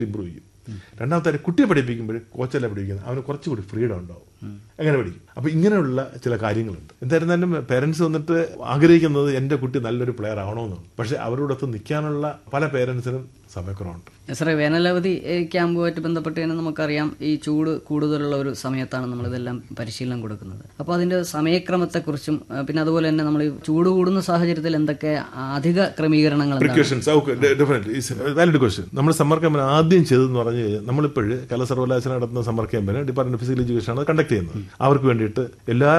Improve ചെയ്യും രണ്ടാമത്തെ കാര്യം കുട്ടിയെ പഠിപ്പിക്കുമ്പോൾ കോച്ചല്ല പഠിപ്പിക്കുന്നത് അവന് കുറച്ചുകൂടി ഫ്രീഡം ഉണ്ടാവും അങ്ങനെ പഠിക്കും അപ്പൊ ഇങ്ങനെയുള്ള ചില കാര്യങ്ങളുണ്ട് എന്തായിരുന്നാലും പേരൻസ് വന്നിട്ട് ആഗ്രഹിക്കുന്നത് എൻ്റെ കുട്ടി നല്ലൊരു പ്ലെയർ ആവണമെന്നാണ് പക്ഷെ അവരോടൊത്ത് നിൽക്കാനുള്ള പല പേരൻസിനും സമയക്കുറവുണ്ട് സാറേ വേനലവധി ഏഹ്, ക്യാമ്പുമായിട്ട് ബന്ധപ്പെട്ട് തന്നെ നമുക്കറിയാം ഈ ചൂട് കൂടുതലുള്ള ഒരു സമയത്താണ് നമ്മൾ ഇതെല്ലാം പരിശീലനം കൊടുക്കുന്നത് അപ്പോൾ അതിന്റെ സമയക്രമത്തെക്കുറിച്ചും ഏഹ്, പിന്നെ അതുപോലെ തന്നെ നമ്മൾ ഈ ചൂട് കൂടുന്ന സാഹചര്യത്തിൽ എന്തൊക്കെ അധിക ക്രമീകരണങ്ങൾ എന്താണ്? Precautions okay definitely valid question നമ്മൾ സമ്മർ ക്യാമ്പിന് ആദ്യം ചെയ്തതെന്ന് പറഞ്ഞു കഴിഞ്ഞാൽ നമ്മളിപ്പോഴ് കേരള സർവകലാശാല നടത്തുന്ന സമ്മർ ക്യാമ്പിന് ഡിപ്പാർട്ട്മെന്റ് ഓഫ് ഫിസിക്കൽ എഡ്യൂക്കേഷൻ ആണ് കണ്ടക്ട് ചെയ്യുന്നത് അവർക്ക് വേണ്ടിയിട്ട് എല്ലാ